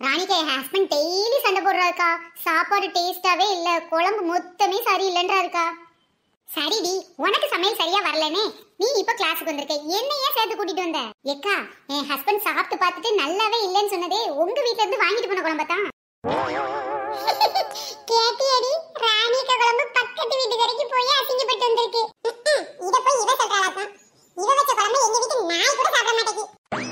ராணிகா என் husband daily சண்டை போடுறாருக்கா சாப்பாடு டேஸ்டாவே இல்ல குழம்பு மொத்தமே சரியில்லைன்றாருக்கா சரிடி உனக்கு சமையல் சரியா வரலனே நீ இப்ப கிளாஸுக்கு வந்திருக்க என்ன ஏன் சேர்த்து கூட்டிட்டு வந்த எக்கா என் ஹஸ்பண்ட் சாப்பிட்டு பார்த்துட்டு நல்லாவே இல்லைன்னு சொன்னதே உங்க வீட்ல இருந்து வாங்கிட்டு போன குழம்பு தான் கேட்டியடி ராணிகா குழம்பு பக்கத்து வீட்டு வரைக்கும் போய் அசிங்கப்பட்டு வந்திருக்கு இத போய் இவ சொல்றாளாக்கா இவ வச்ச குழம்பு எங்க வீட்டு நாய் கூட சாப்பிட மாட்டேங்குது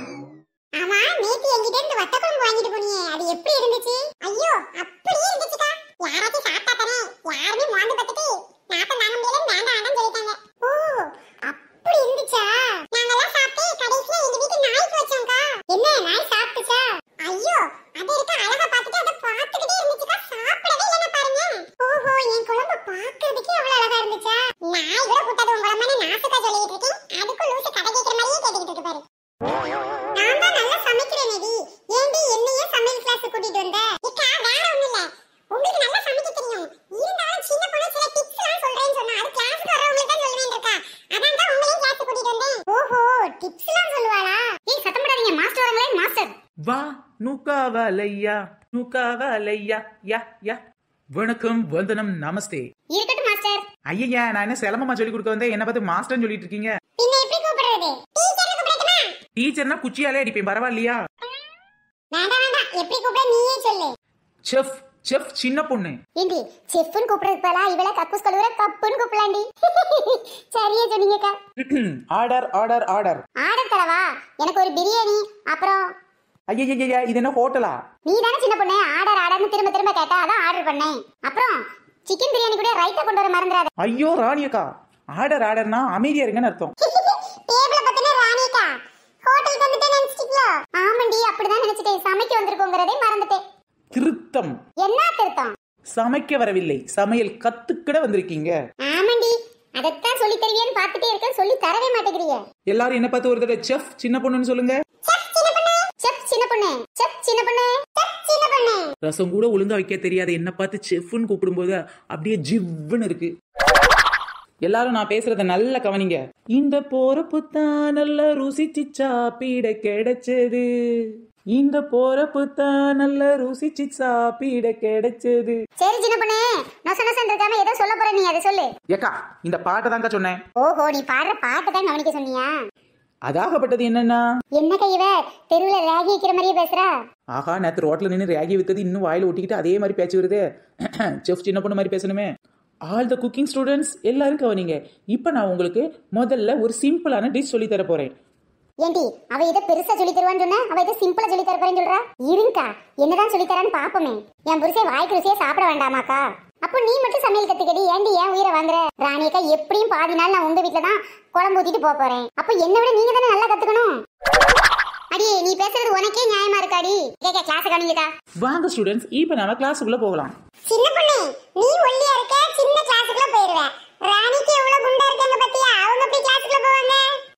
ஆமா நேத்து என்கிட்ட இருந்து வத்த குழம்பு வாங்கிட்டு போனியே அது எப்படி இருந்துச்சு ஐயோ அப்படியே இருந்துச்சுக்கா யாராச்சும் சாப்பிட்டா தானே யாருமே மாந்து பார்த்துட்டு நாத்தம் தாங்க முடியல வேண்டாம் வேண்டாம் சொல்லிட்டாங்க ஓ அப்படி இருந்துச்சா நாங்கெல்லாம் சாப்பிட்டு கடைசியா எங்க வீட்டு நாய்க்கு வச்சோம்க்கா என்ன நாய் சாப்பிட்டுச்சா ஐயோ அது இருக்க அழகா பார்த்துட்டு அதை பார்த்துக்கிட்டே இருந்துச்சுக்கா சாப்பிடவே இல்லைன்னு பாருங்க ஓஹோ என் குழம்பு பார்க்கிறதுக்கே அவ்வளவு அழகா இருந்துச்சா நாய் கூட கூட்டாது உங்க குழம்புன்னு நாசுக்கா சொல்லிட்டு இருக்கேன் அதுக்கும் லூசு கதை கேட்கிற மாதிரியே கேட்டுக்கிட்டு இருக்கு பாரு நான் தான் நல்லா சமைக்கிறேன் நெடி ஏண்டி என்னையே சமையல் கிளாஸ் கூட்டிட்டு வந்த இக்கா வேற ஒண்ணும் இல்ல உங்களுக்கு நல்லா சமைக்க தெரியும் இருந்தாலும் சின்ன பொண்ணு சில டிப்ஸ் எல்லாம் சொல்றேன்னு சொன்னா அது கிளாஸ்க்கு வரவங்களுக்கு தான் சொல்லுவேன் இருக்கா அதான் தான் உங்களையும் கிளாஸ் கூட்டிட்டு வந்தேன் ஓஹோ டிப்ஸ் எல்லாம் சொல்லுவாளா ஏய் சத்தம் போடாதீங்க மாஸ்டர் வரங்களே மாஸ்டர் வா நூக்காவலையா நூக்காவலையா யா யா வணக்கம் வந்தனம் நமஸ்தே இருக்கட்டும் மாஸ்டர் ஐயா நான் என்ன சிலம்பமா சொல்லி கொடுக்க வந்தேன் என்ன பார்த்து மாஸ்டர்னு சொல்லிட்டு இருக்கீங்க பின்ன எப்படி கூப்பிடுறது டீச்சர் கூப்பிடட்டுமா டீச்சர்னா குச்சியாலே அடிப்பேன் பரவாயில்லையா வேண்டாம் வேண்டாம் எப்படி கூப்பிட நீயே சொல்லு செஃப் செஃப் சின்ன பொண்ணு ஏண்டி செஃப்னு கூப்பிடுறதுக்கு பதிலா இவள கக்கூஸ் கழுவுற கப்புன்னு கூப்பிடலாண்டி சரியா சொன்னீங்கக்கா ஆர்டர் ஆர்டர் ஆர்டர் ஆர்டர் தரவா எனக்கு ஒரு பிரியாணி அப்புறம் ஐயா இது என்ன ஹோட்டலா நீ தானே சின்ன பொண்ணு ஆர்டர் ஆர்டர்னு திரும்ப திரும்ப கேட்டா அதான் ஆர்டர் பண்ணேன் அப்புறம் சிக்கன் பிரியாணி கூட ரைத்தா கொண்டு வர மறந்துடாத ஐயோ ராணியக்கா ஆர்டர் ஆர்டர்னா அமைதியா இருங்கன்னு அர்த்தம் டேபிள பத்தின ராணிக்கா ஹோட்டலுக்கு வந்துட்டே நினைச்சிட்டீங்களா ஆமாண்டி அப்படிதான் நினைச்சிட்டேன் சமைக்க வந்திருக்கோங்கிறதே மறந்துட்டேன் திருத்தம் என்ன திருத்தம் சமைக்க வரவில்லை சமையல் கத்துக்கிட வந்திருக்கீங்க ஆமாண்டி அதைத்தான் சொல்லி தருவியன்னு பார்த்துட்டே இருக்கேன் சொல்லி தரவே மாட்டேங்கிறீங்க எல்லாரும் என்ன பார்த்து ஒரு தடவை செஃப் சின்ன பொண்ணுன்னு சொல்லுங்க செப் சின்ன பொண்ணு செப் சின்ன பொண்ணு செப் சின்ன பொண்ணு ரசம் கூட ஒழுங்கா வைக்க தெரியாத என்ன பார்த்து செஃப்னு கூப்பிடும்போது அப்படியே ஜிவ்வுன்னு இருக்கு எல்லாரும் நான் பேசுறத நல்ல கவனிங்க இந்த போறப்பு தான் நல்லா ருசிச்சு சாப்பிட கிடைச்சது இந்த போறப்பு தான் நல்லா ருசிச்சு சாப்பிட கிடைச்சது சரி சின்ன பொண்ணு நொச நொசன் இருக்காம ஏதோ சொல்ல போற நீ அதை சொல்லு ஏக்கா இந்த பாட்டை தாங்க சொன்னேன் ஓஹோ நீ பாடுற பாட்டை தான் கவனிக்க சொன்னியா அதாகப்பட்டது என்னன்னா என்ன கைவ தெருவுல ராகி வைக்கிற மாதிரியே பேசுறா ஆஹா நேற்று ரோட்ல நின்று ரேகி வித்தது இன்னும் வாயில ஒட்டிக்கிட்டு அதே மாதிரி பேச்சு வருது செஃப் சின்ன பொண்ணு மாதிரி பேசணுமே ஆல் த குக்கிங் ஸ்டூடெண்ட்ஸ் எல்லாரும் கவனிங்க இப்போ நான் உங்களுக்கு முதல்ல ஒரு சிம்பிளான டிஷ் சொல்லி தர போறேன் ஏண்டி அவ இதை பெருசா சொல்லி தருவான்னு சொன்னா அவ இதை சிம்பிளா சொல்லி தரப்பறேன்னு சொல்றா இருங்கா என்னதான் சொல்லி தரான்னு பாப்போமே என் புருஷன் வாய்க்கு ருசியா சாப்பிட வேண்டாமாக்கா அப்போ நீ மட்டும் சமையல் கத்துக்கடி ஏண்டி ஏன் உயிரை வாங்குற ராணியக்கா எப்படியும் பாதி நாள் நான் உங்க வீட்டுல தான் குழம்பு ஊத்திட்டு போக போறேன் அப்போ என்னை விட நீங்க தானே நல்லா கத்துக்கணும் அடியே நீ பேசுறது உனக்கே நியாயமா இருக்காடி கேக்க கிளாஸ் கவனிங்கக்கா வாங்க ஸ்டூடெண்ட்ஸ் இப்போ நாம கிளாஸுக்குள்ள போகலாம் சின்ன பொண்ணு நீ ஒல்லியா இருக்க சின்ன கிளாஸுக்குள்ள போயிருவ ராணிக்கு எவ்வளவு குண்டா இருக்காங்க பாத்தியா அவங்க போய் கிளாஸுக்குள்ள போவாங்க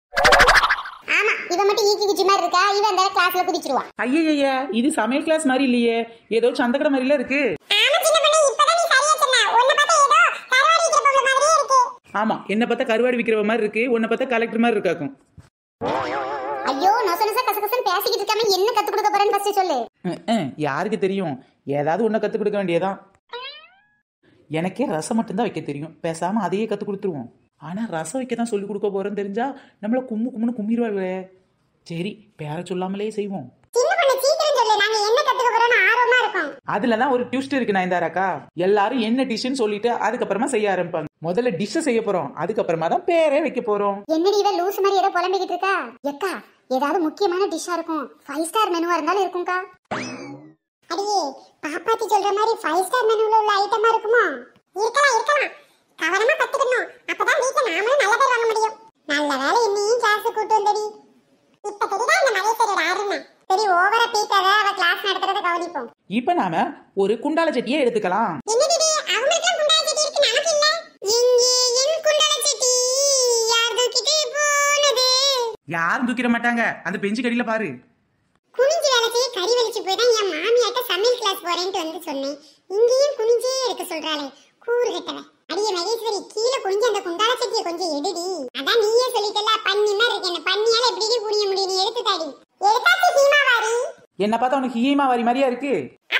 ஆமா இவ மட்டும் ஈக்கி குச்சி மாதிரி இருக்கா இவ அந்த கிளாஸ்ல குதிச்சிருவா ஐயய்யா இது சமையல் கிளாஸ் மாதிரி இல்லையே ஏதோ சந்தக்கடை மாதிரில இருக்கு ஆமா சின்ன பொண்ணு இப்பதான் நீ சரியா சொன்ன உன்னை பார்த்தா ஏதோ கருவாடி இருக்கிற பொண்ணு மாதிரியே இருக்கு ஆமா என்ன பார்த்தா கருவாடு விற்கிற மாதிரி இருக்கு உன்னை பார்த்தா கலெக்டர் மாதிரி இருக்காக்கும் ஐயோ நொச நொச கசகசன்னு பேசிக்கிட்டு இருக்காம என்ன கத்து கொடுக்க போறேன்னு ஃபர்ஸ்ட் சொல்லு அஹ், அஹ், யாருக்கு தெரியும் ஏதாவது ஒன்றை கற்றுக் கொடுக்க வேண்டியதான் எனக்கே ரசம் மட்டும்தான் வைக்க தெரியும் பேசாம அதையே கற்றுக் கொடுத்துருவோம் ஆனா ரசம் வைக்க தான் சொல்லி கொடுக்க போறேன்னு தெரிஞ்சா நம்மள கும்மு கும்முன்னு கும்மிடுவாங்களே சரி பேர சொல்லாமலே செய்வோம் சின்ன பொண்ணு சீக்கிரம் சொல்லு நாங்க என்ன கத்துக்க போறோம்னு ஆர்வமா இருக்கோம் அதுல தான் ஒரு டியூஸ்ட் இருக்கு நயன்தாராக்கா எல்லாரும் என்ன டிஷ்ஷுன்னு சொல்லிட்டு அதுக்கப்புறமா செய்ய ஆரம்பிப்பாங்க முதல்ல டிஷ்ஷை செய்ய போறோம் அதுக்கப்புறமா தான் பேரே வைக்க போறோம் என்னடி இவ லூஸ் மாதிரி ஏதோ புலம்பிக்கிட்டு இருக்கா எக்கா ஏதாவது முக்கியமான டிஷ்ஷா இருக்கும் ஃபைவ் ஸ்டார் மெனுவா இருந்தாலும் இருக்கும்க்கா அடியே பாப்பாத்தி சொல்ற மாதிரி ஃபைவ் ஸ்டார் மெனுல உள்ள ஐட்டமா இருக்குமா இருக்கலாம் இருக்கலாம் கவனமா கத்துக்கணும் அப்பதான் வீட்ல நாமளும் நல்ல பேர் வாங்க முடியும் நல்ல வேலை என்னையும் கிளாஸ் கூட்டு வந்தடி இப்ப தெரியுதா இந்த மகேஸ்வரியோட ஆறுமா சரி ஓவரா பீக்காத அவ கிளாஸ் நடத்துறத கவனிப்போம் இப்போ நாம ஒரு குண்டால சட்டியை எடுத்துக்கலாம் என்னடி அவங்களுக்குலாம் குண்டால செடி இருக்கு நமக்கு இல்ல எங்கே என் குண்டால செடி யார் தூக்கிட்டு போனது யாரும் தூக்கிட மாட்டாங்க அந்த பெஞ்சு கடியில பாரு குனிஞ்சு வேலை செய்ய கறி வலிச்சு போய் தான் என் மாமியாட்ட சமையல் கிளாஸ் போறேன்ட்டு வந்து சொன்னேன் இங்கேயும் குனிஞ்சே இருக்க சொல்றாளே கூறு கட்டவ அடியே மகேஸ்வரி கீழே குனிஞ்சு அந்த குண்டால சட்டியை கொஞ்சம் எடுடி அதான் நீயே சொல்லிட்டல பண்ணி மாதிரி இருக்கு என்ன பண்ணியால எப்படி குனிய முடியும் நீ எடுத்து தாடி எடுத்தாச்சு சீமாவாரி என்ன பார்த்தா உனக்கு ஹீமா வாரி மாதிரியா இருக்கு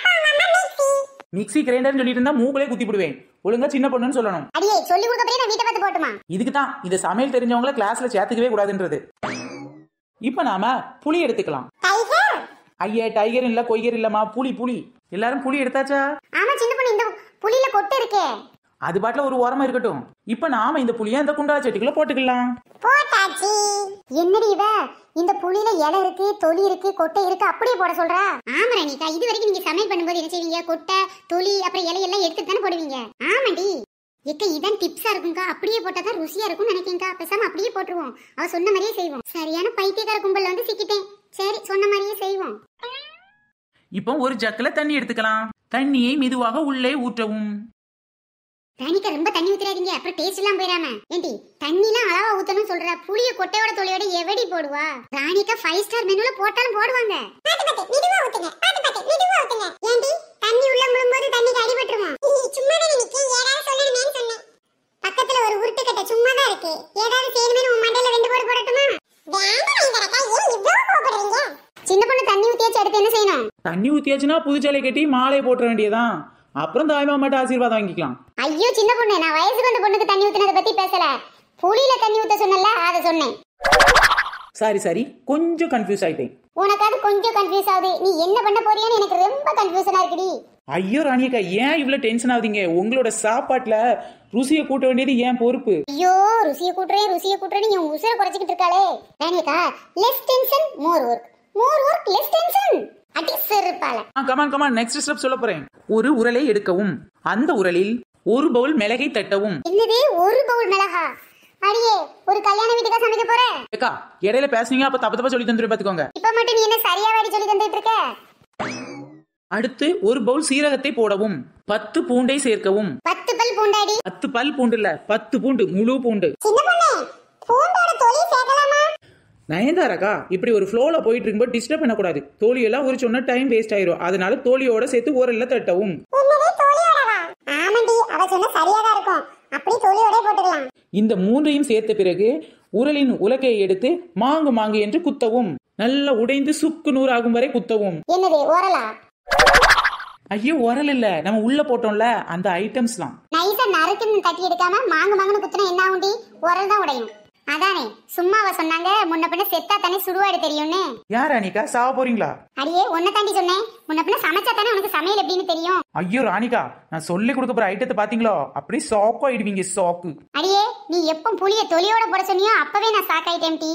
மிக்ஸி கிரைண்டர்னு சொல்லிட்டு இருந்தா மூக்குலே குத்தி போடுவேன் ஒழுங்கா சின்ன பொண்ணுன்னு சொல்லணும் அடியே சொல்லி கொடுக்க போய் நான் வீட்டை பார்த்து போட்டுமா இதுக்கு தான் இந்த சமையல் தெரிஞ்சவங்கள கிளாஸ்ல சேர்த்துக்கவே கூடாதுன்றது இப்போ நாம புளி எடுத்துக்கலாம் டைகர் ஐயா டைகர் இல்ல கொய்யர் இல்லம்மா புளி புளி எல்லாரும் புளி எடுத்தாச்சா ஆமா சின்ன பொண்ணு இந்த புளியில கொட்டு இருக்கே அது பாட்டுல ஒரு ஓரமா இருக்கட்டும் இப்போ நாம இந்த புளியை இந்த குண்டா சட்டிக்குள்ள போட்டுக்கலாம் போட்டாச்சி என்னடி இவ இந்த புளியில இலை இருக்கு தொலி இருக்கு கொட்டை இருக்கு அப்படியே போட சொல்றா ஆமா ரணிகா இது வரைக்கும் நீங்க சமையல் பண்ணும்போது என்ன செய்வீங்க கொட்டை தொலி அப்புறம் இலை எல்லாம் எடுத்து தானே போடுவீங்க ஆமாடி எக்க இதான் டிப்ஸா இருக்கும்க்கா அப்படியே போட்டா தான் ருசியா இருக்கும்னு நினைக்கேன்க்கா பேசாம அப்படியே போட்டுருவோம் அவ சொன்ன மாதிரியே செய்வோம் சரியான பைத்தியக்கார கும்பல்ல வந்து சிக்கிட்டேன் சரி சொன்ன மாதிரியே செய்வோம் இப்போ ஒரு ஜக்கில் தண்ணி எடுத்துக்கலாம் தண்ணியை மெதுவாக உள்ளே ஊற்றவும் ராணிக்கா ரொம்ப தண்ணி ஊத்துறாதீங்க அப்புறம் டேஸ்ட் எல்லாம் போயிடாம ஏண்டி தண்ணிலாம் அளவா ஊத்தணும் சொல்ற புளிய கொட்டையோட தொலையோட எவடி போடுவா ராணிக்கா ஃபைவ் ஸ்டார் மெனுல போட்டாலும் போடுவாங்க பாத்து பாத்து மெதுவா ஊத்துங்க பாத்து பாத்து மெதுவா ஊத்துங்க ஏண்டி தண்ணி உள்ள முழும்போது தண்ணிக்கு அடிபட்டுருமா சும்மா தான் நிக்க ஏதாவது சொல்லணுமேன்னு சொன்னேன் பக்கத்துல ஒரு உருட்டு கட்டை சும்மா தான் இருக்கு ஏதாவது செய்யணுமே உன் மண்டையில ரெண்டு போடு போடட்டுமா வேண்டாம் இந்த ரக்கா ஏன் இவ்வளவு கோபப்படுறீங்க சின்ன பொண்ணு தண்ணி ஊத்தியாச்சு அடுத்து என்ன செய்யணும் தண்ணி ஊத்தியாச்சுன்னா புதுச்சேலை கட்டி மாலை போட்டுற வேண்டியதான் அப்புறம் தாய்மாமாட்ட ஆசீர்வாதம் வாங்கிக்கலாம் ஐயோ சின்ன பொண்ணு நான் வயசுக்கு வந்த பொண்ணுக்கு தண்ணி ஊத்துனதை பத்தி பேசல புளியில தண்ணி ஊத்த சொன்னல அதை சொன்னேன் சரி சரி கொஞ்சம் கன்ஃபியூஸ் ஆயிட்டேன் உனக்கு அது கொஞ்சம் கன்ஃபியூஸ் ஆகுது நீ என்ன பண்ண போறியான்னு எனக்கு ரொம்ப கன்ஃபியூஷனா இருக்குடி ஐயோ ராணியக்கா ஏன் இவ்வளோ டென்ஷன் ஆகுதீங்க உங்களோட சாப்பாட்டுல ருசியை கூட்ட வேண்டியது ஏன் பொறுப்பு ஐயோ ருசியை கூட்டுறே ருசியை கூட்டுறே நீ உன் உசுரை குறைச்சிக்கிட்டு இருக்காளே ராணியக்கா less tension more work more work less tension அடி செருப்பால ஆ கமான் கமான் நெக்ஸ்ட் ஸ்டெப் சொல்ல போறேன் ஒரு உரலை எடுக்கவும் அந்த உரலில் ஒரு பவுல் மிளகை தட்டவும் என்னது ஒரு பவுல் மிளகா அடியே ஒரு கல்யாண வீட்டுக்கா சமைக்க போற ஏக்கா இடையில பேசுனீங்க அப்ப தப்பு தப்பா சொல்லி தந்துட்டு பாத்துக்கோங்க இப்ப மட்டும் நீ என்ன சரியா வாடி சொல்லி தந்துட்டு இருக்க அடுத்து ஒரு பவுல் சீரகத்தை போடவும் பத்து பூண்டை சேர்க்கவும் பத்து பல் பூண்டாடி பத்து பல் பூண்டு இல்ல பத்து பூண்டு முழு பூண்டு சின்ன பொண்ணு பூண்டோட தொலி சேர்க்கலாமா நயன்தாராக்கா இப்படி ஒரு ஃப்ளோல போயிட்டு இருக்கும்போது டிஸ்டர்ப் பண்ணக்கூடாது தோழியெல்லாம் ஒரு சொன்ன டைம் வேஸ்ட் ஆயிரும் அதனால தோழியோட சேர்த்து ஓரல்ல தட்டவும் என்னது தோலியோடவா ஆமாண்டி அவ சொன்ன சரியா தான் இருக்கும் அப்படி தோலியோட போட்டுக்கலாம் இந்த மூன்றையும் சேர்த்த பிறகு உரலின் உலக்கையை எடுத்து மாங்கு மாங்கு என்று குத்தவும் நல்லா உடைந்து சுக்கு நூறு ஆகும் வரை குத்தவும் என்னது ஓரலா ஐயோ உரல் இல்ல நம்ம உள்ள போட்டோம்ல அந்த ஐட்டம்ஸ்லாம் நைஸா நறுக்குன்னு தட்டி எடுக்காம மாங்கு மாங்குன்னு குத்துனா என்ன ஆகும்டி உரல் தான் உடையும் அதானே சும்மா அவ சொன்னாங்க முன்ன பின்ன செத்தா தானே சுடுவாடு தெரியும்னு யார் அனிகா சாவ போறீங்களா அடியே உன்னை தாண்டி சொன்னேன் முன்ன பின்ன சமைச்சா தானே உனக்கு சமையல் எப்படின்னு தெரியும் ஐயோ ராணிகா நான் சொல்லி கொடுக்க போற ஐட்டத்தை பாத்தீங்களோ அப்படியே ஷாக் ஆயிடுவீங்க ஷாக்கு அடியே நீ எப்போ புளிய தொலியோட போட சொன்னியோ அப்பவே நான் சாக் ஆயிட்டேன் டி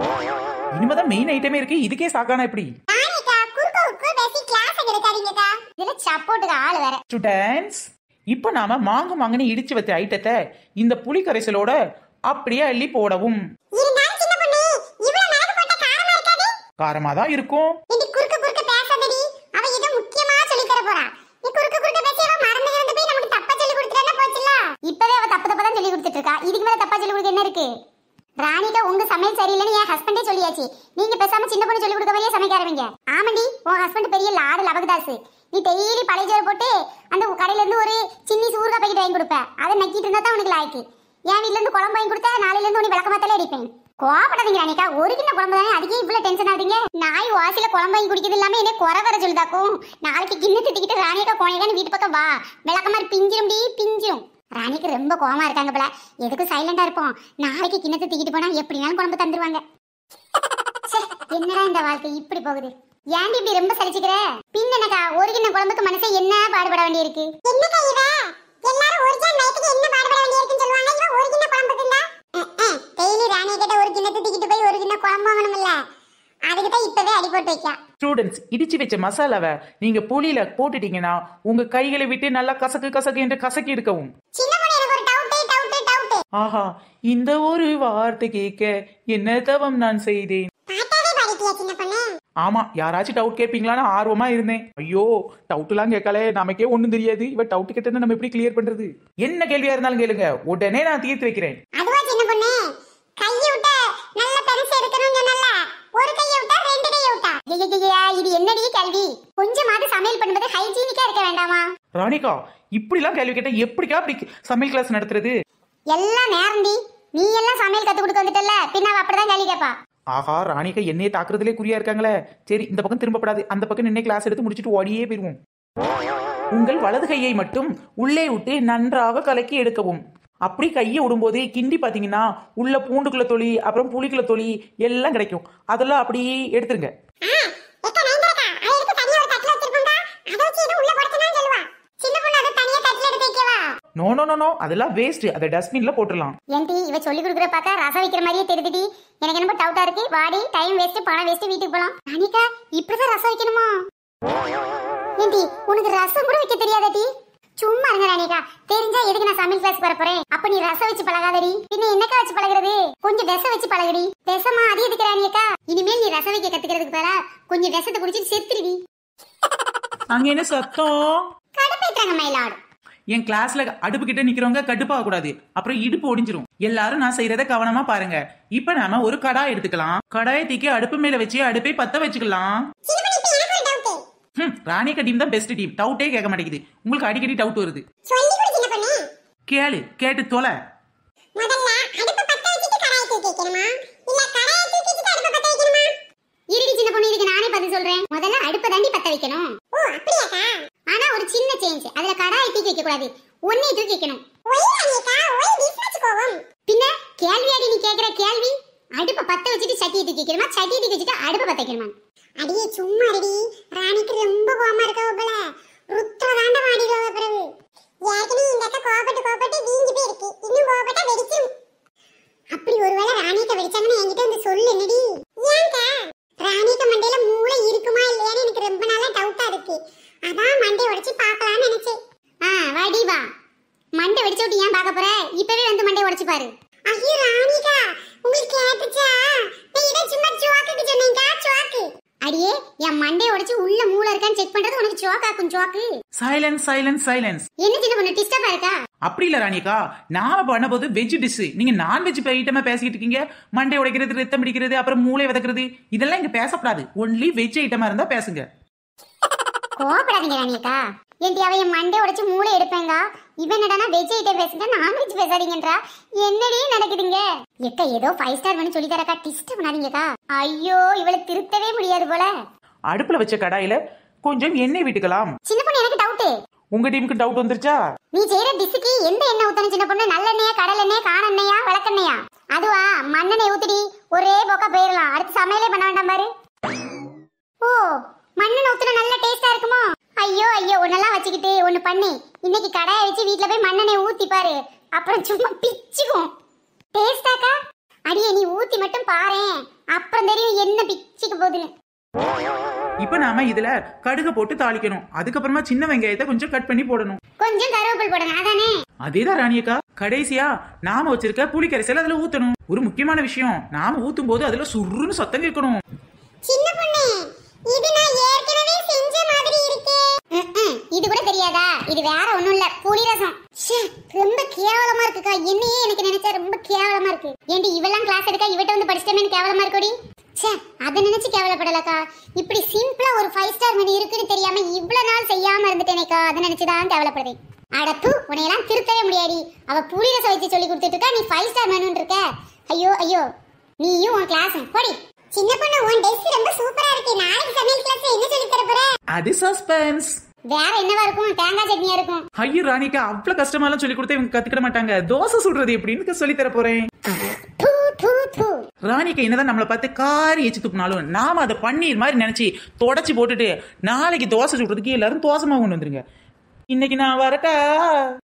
இனிமேதான் மெயின் ஐட்டமே இருக்கு இதுக்கே சாக்கானா எப்படி நானிகா குறுக்க குறுக்க பேசி கிளாஸ் எடுக்காதீங்கக்கா இதுல சப்போர்ட்டுக்கு ஆள் வேற ஸ்டூடெண்ட்ஸ் இப்போ நாம மாங்கு மாங்குன்னு இடிச்சு வச்ச ஐட்டத்தை இந்த புளி கரைசலோட அப்படியே அள்ளி போடவும் இருந்தாலும் சின்ன பொண்ணு இவ்வளவு மிளகு போட்ட காரமா இருக்காது காரமா தான் இருக்கும் இடி குறுக்க குறுக்க பேசாதடி அவ ஏதோ முக்கியமா சொல்லி தர போறா நீ குறுக்க குறுக்க பேசி அவ மறந்து இருந்து போய் நமக்கு தப்பா சொல்லி கொடுத்துட்டா போச்சுல இப்பவே அவ தப்பு தப்பா தான் சொல்லி கொடுத்துட்டு இருக்கா இதுக்கு மேல தப்பா சொல்லி கொடுக்க என்ன இருக்கு ராணிகா உங்க சமையல் சரியில்லைன்னு என் ஹஸ்பண்டே சொல்லியாச்சு நீங்க பேசாம சின்ன பொண்ணு சொல்லி கொடுக்க மாதிரியே சமைக்க ஆரம்பிங்க ஆமாண்டி உன் ஹஸ்பண்ட் பெரிய லாடு லபகதாசு நீ டெய்லி பழைய சோறு போட்டு அந்த கடையில இருந்து ஒரு சின்னி சூறுகாய் பாக்கெட் வாங்கி கொடுப்ப அதை நக்கிட்டு இருந்தா தான் உனக்கு லாய்க்கு என் வீட்ல இருந்து குழம்பு வாங்கி கொடுத்தா நாளையில இருந்து உனக்கு விளக்கமாத்தாலே அடிப்பேன் கோபப்படாதீங்க ராணிகா ஒரு கிண்ண குழம்பு தானே அதுக்கே இவ்வளவு டென்ஷன் ஆகுதுங்க நாய் வாசில குழம்பு வாங்கி குடிக்கிறது இல்லாம என்ன குறை வர சொல்லுதாக்கும் நாளைக்கு கிண்ண திட்டிக்கிட்டு ராணிகா கோணிகான்னு வீட்டு பக்கம் வா விளக்க மாதிரி பிஞ்சிரும் டி பிஞ்சிரும் ராணிக்கு ரொம்ப கோவமா இருக்காங்க போல எதுக்கு சைலண்டா இருப்போம் நாளைக்கு கிண்ணத்தை தூக்கிட்டு போனா எப்படினாலும் குழம்பு தந்துருவாங்க ச்சே, என்னடா இந்த வாழ்க்கை இப்படி போகுது ஏன்டி இப்படி ரொம்ப சலிச்சுக்கிற பின் என்னக்கா ஒரு கிண்ண குழம்புக்கு மனசை என்ன பாடுபட வேண்டியிருக்கு என்னக்கா இவ எல்லாரும் ஒரு கிண்ண நைட்டுக்கு என்ன பாடுபட வேண்டியிருக்குன்னு சொல்லுவாங்க இவ ஒரு கிண்ண குழம்புக்கு இருந்தா டெய்லி ராணி கிட்ட ஒரு கிண்ணத்தை தூக்கிட்டு போய் ஒரு கிண்ண குழம்பு வாங்கணும்ல அதுக்கு தான் இப்பவே அடி போட்டு வைக்கா ஸ்டூடெண்ட்ஸ் இடிச்சு வச்ச மசாலாவை நீங்க புளியில போட்டுட்டீங்கன்னா உங்க கைகளை விட்டு நல்லா கசக்கு கசக்கு என்று கசக்கி எடுக்கவும் சின்ன பொண்ணு எனக்கு ஒரு டவுட்டே டவுட்டே டவுட் ஆஹா இந்த ஒரு வார்த்தை கேட்க என்ன தவம் நான் செய்தேன் பாட்டாவே பாடிட்டியா சின்ன பொண்ணு ஆமா யாராச்சும் டவுட் கேட்பீங்களான்னு ஆர்வமா இருந்தேன் ஐயோ டவுட் எல்லாம் கேட்கல நமக்கே ஒண்ணும் தெரியாது இவ டவுட் கேட்டா நம்ம எப்படி கிளியர் பண்றது என்ன கேள்வியா இருந்தாலும் கேளுங்க உடனே நான் தீர்த்து வைக்கிறேன் அதுவா சின்ன பொண்ணு கையை விட்ட நல்ல பெருசு எடுக்கணும்னு சொன்னல ஒரு கையை விட்டா ரெண்டு கையை விட்டா ஐயையையா, இது என்னடி கல்வி கொஞ்சமாவது சமையல் பண்ணும்போது ஹைஜீனிக்கா இருக்க வேண்டாமா ராணிகா இப்படிலாம் கேள்வி கேட்டா எப்படிக்கா அப்படி சமையல் கிளாஸ் நடத்துறது எல்லாம் நேரம்டி நீ எல்லாம் சமையல் கத்து கொடுக்க வந்துட்டல பின்ன அவ அப்படிதான் கேள்வி கேப்பா ஆஹா ராணிகா என்னையே தாக்குறதுலே குறியா இருக்காங்களே சரி இந்த பக்கம் திரும்பப்படாது அந்த பக்கம் நின்னே கிளாஸ் எடுத்து முடிச்சுட்டு ஓடியே போயிருவோம் உங்கள் வலது கையை மட்டும் உள்ளே விட்டு நன்றாக கலக்கி எடுக்கவும் அப்படி கையை விடும்போது கிண்டி பார்த்தீங்கன்னா உள்ள பூண்டுக்குள்ள தொளி அப்புறம் புளிக்குள்ள தொளி எல்லாம் கிடைக்கும் அதெல்லாம் அப்படியே எடுத்துருங்க ஆ, எக்கா, நயன்தாராக்கா, அதை எடுத்து தனியா ஒரு தட்டுல வச்சிருக்கோம்க்கா. அதை வச்சு எதுவும் உள்ள போடச்சுன்னான்னு சொல்லுவா. சின்ன பொண்ணு அதை தனியா தட்டுல எடுத்து வைக்கவா? நோ நோ நோ நோ அதெல்லாம் வேஸ்ட் அதை டஸ்ட்பின்ல போட்டுடலாம் ஏன்டி இவ சொல்லி கொடுக்குற பார்க்க ரசம் வைக்கிற மாதிரியே தெரியுதுடி எனக்கு என்னமோ டவுட்டா இருக்கு வாடி டைம் வேஸ்ட் பணம் வேஸ்ட் வீட்டுக்கு போலாம் அனிகா இப்படிதான் ரசம் வைக்கணுமா ஏன்டி உனக்கு ரசம் கூட வைக்க தெரியாதடி சும்மா இருங்க ராணிகா தெரிஞ்சா எதுக்கு நான் சமையல் கிளாஸ் வர போறேன் அப்ப நீ ரசம் வச்சு பழகாதடி பின்ன என்னக்கா வச்சு பழகுறது கொஞ்சம் விஷம் வச்சு பழகுடி விஷமா அது எதுக்கு ராணியக்கா இனிமேல் நீ ரசம் வைக்க கத்துக்கிறதுக்கு பதிலா கொஞ்சம் விஷத்தை குடிச்சிட்டு செத்துருடி அங்க என்ன சத்தம் கடுப்பேற்றாங்க மயிலாடு என் கிளாஸ்ல அடுப்பு கிட்ட நிக்கிறவங்க கடுப்பாக கூடாது அப்புறம் இடுப்பு ஒடிஞ்சிரும் எல்லாரும் நான் செய்யறத கவனமா பாருங்க இப்ப நாம ஒரு கடாய் எடுத்துக்கலாம் கடாயை தூக்கி அடுப்பு மேல வச்சு அடுப்பை பத்த வச்சுக்கலாம் சின்ன பொண்ணு, இப்ப எனக்கு ஒரு doubt. ஹம், ராணிகா டீம் தான் பெஸ்ட் டீம் டவுட்டே கேட்க மாட்டேங்குது உங்களுக்கு அடிக்கடி டவுட் வருது சொல்லி கொடு சின்ன பொண்ணு. கேளு கேட்டு தொலை முதல்ல அடுப்பை பத்த வச்சுட்டு கடாயை தூக்கி வைக்கணுமா? இல்ல கடாயை தூக்கி வச்சுட்டு அடுப்பை பத்த வைக்கணுமா? இருடி சின்ன பொண்ணு இதுக்கு நானே பதில் சொல்றேன் முதல்ல அடுப்பை தாண்டி பத்த வைக்கணும் ஓ, அப்படியாக்கா? ஆனா ஒரு சின்ன சேஞ்ச் அதுல கடாயை தூக்கி வைக்க கூடாது ஒன்னே தூக்கி வைக்கணும் ஒய் ராணியக்கா, ஒய் this much கோவம்? பின்ன கேள்வியாடி நீ கேக்குற கேள்வி அடுப்பை பத்த வச்சுட்டு சட்டியை தூக்கி வைக்கணுமா சட்டியை தூக்கி வச்சுட்டு அடுப்பை பத்த வைக்கணுமா அடியே சும்மா இருடி ராணிக்கு ரொம்ப கோவமா இருக்கவ போல ருத்ர தாண்ட மாடிடுவ பிறகு ஏற்கனவே இந்த அக்கா கோவப்பட்டு கோவப்பட்டு வீங்கி போய் இருக்கு இன்னும் கோவப்பட்டா வெடிக்கும் அப்படி ஒருவேளை ராணிக்க வெடிச்சாங்கன்னு என்கிட்ட வந்து சொல்லு என்னடி ஏன்க்கா ராணிக்க மண்டையில மூளை இருக்குமா இல்லையான்னு எனக்கு ரொம்ப நாளா டவுட்டா இருக்கு அதான் மண்டை உடைச்சு பார்க்கலாம்னு நினைச்சேன் ஆ வாடி வா மண்டை வெடிச்சு விட்டு ஏன் பார்க்க போற இப்பவே வந்து மண்டை உடைச்சு பாரு ஐயோ ராணிகா உங்களுக்கு கேட்டுச்சா நான் இதை சும்மா சுவாக்குக்கு சொன்னேன்க்கா சுவாக்கு அடியே என் மண்டையை உடைச்சு உள்ள மூளை இருக்கான்னு செக் பண்றது உனக்கு சோக்காக்கும் சோக்கு சைலன்ஸ் சைலன்ஸ் சைலன்ஸ் என்ன சின்ன பொண்ணு டிஸ்டர்பா இருக்கா அப்படி இல்ல ராணிகா நாம பண்ண போது வெஜ் டிஷ் நீங்க நான்வெஜ் ஐட்டமா பேசிக்கிட்டு இருக்கீங்க மண்டை உடைக்கிறது ரத்தம் பிடிக்கிறது அப்புறம் மூளை விதக்கிறது இதெல்லாம் இங்க பேசக்கூடாது ஒன்லி வெஜ் ஐட்டமா இருந்தா பேசுங்க கோவப்படாதீங்க ராணியக்கா ஏன்டி அவ என் மண்டை உடைச்சு மூளை எடுப்பேங்க இவன் என்னடானா வெஜ் ஐட்டம் பேசுங்க நான்வெஜ் பேசாதீங்கன்றா என்னடி நடக்குதுங்க எக்கா ஏதோ ஃபைவ் ஸ்டார் பண்ணி சொல்லி தரக்கா டிஸ்டர்ப் பண்ணாதீங்கக்கா ஐயோ இவளை திருத்தவே முடியாது போல அடுப்புல வச்ச கடாயில கொஞ்சம் எண்ணெய் விட்டுக்கலாம் சின்ன பொண்ணு எனக்கு டவுட்டு உங்க டீமுக்கு டவுட் வந்துருச்சா நீ செய்யற டிஷ்ஷுக்கு எந்த எண்ணெய் ஊத்தணும் சின்ன பொண்ணு நல்லெண்ணெயா கடலெண்ணெயா காணெண்ணெயா விளக்கெண்ணெயா அதுவா மண்ணெண்ணெய் ஊத்துடி ஒரே போக்கா போயிடலாம் அடுத்து சமையலே பண்ண வேண்டாம் பாரு ஓ மண்ணெண்ணெய் ஊத்துனா நல்ல டேஸ்டா இருக்குமோ ஐயோ ஐயோ ஒன்னெல்லாம் வச்சுக்கிட்டு ஒன்னு பண்ணி இன்னைக்கு கடாயை வச்சு வீட்ல போய் மண்ணெண்ணெய் ஊத்தி பாரு அப்புறம் சும்மா பிச்சுக்கும் டேஸ்டாக்கா அடியே நீ ஊத்தி மட்டும் பாரேன் அப்புறம் தெரியும் என்ன பிச்சுக்க போகுதுன்னு இப்ப நாம இதுல கடுகு போட்டு தாளிக்கணும் அதுக்கப்புறமா சின்ன வெங்காயத்தை கொஞ்சம் கட் பண்ணி போடணும் கொஞ்சம் கருவேப்பில் போடுங்க அதானே அதேதான் ராணியக்கா கடைசியா நாம வச்சிருக்க புளி கரைசல் அதுல ஊத்தணும் ஒரு முக்கியமான விஷயம் நாம ஊத்தும் போது அதுல சுருன்னு சத்தம் கேட்கணும் சின்ன பொண்ணு இது நான் ஏற்கனவே செஞ்ச மாதிரி இருக்கே ம்ம். இது கூட தெரியாதா இது வேற ஒண்ணும் இல்ல புளி ரசம் ச்சே, ரொம்ப கேவலமா இருக்குக்கா என்னையே எனக்கு நினைச்சா ரொம்ப கேவலமா இருக்கு ஏண்டி இவெல்லாம் கிளாஸ் எடுக்க இவட்ட வந்து படிச்சிட்டமே கேவலமா இருக்குடி ச்சே அதை நினைச்சு கேவலப்படலக்கா இப்படி சிம்பிளா ஒரு ஃபைவ் ஸ்டார் மெனு இருக்குன்னு தெரியாம இவ்வளவு நாள் செய்யாம இருந்துட்டேனேக்கா அதை நினைச்சுதான் கேவலப்படுறேன் அடப்பு உன்னையெல்லாம் திருத்தவே முடியாடி அவ புளி ரசம் வச்சு சொல்லி கொடுத்துட்டு இருக்கா நீ ஃபைவ் ஸ்டார் மெனுன்னு இருக்க ஐயோ ஐயோ நீயும் உன் கிளாஸும் போடி சின்ன பொண்ணு உன் ட்ரெஸ் ரொம்ப சூப்பரா இருக்கு நாளைக்கு சமையல் கிளாஸ்ல என்ன சொல்லி தர போற அது சஸ்பென்ஸ் வேற என்னவா இருக்கும் தேங்காய் சட்னியா இருக்கும் ஐயோ ராணிக்கா அவ்வளவு கஷ்டமாலாம் சொல்லி கொடுத்தா இவங்க கத்துக்கிட மாட்டாங்க தோசை சுடுறது எப்படின்னு சொல்லி தர போறேன் தூ தூ தூ ராணிக்கா என்னதான் நம்மளை பார்த்து காரி எச்சு துப்புனாலும் நாம அதை பன்னீர் மாதிரி நினைச்சு தொடச்சி போட்டுட்டு நாளைக்கு தோசை சுடுறதுக்கு எல்லாரும் தோசை மாவு கொண்டு வந்துருங்க இன்னைக்கு நான் வரட்டா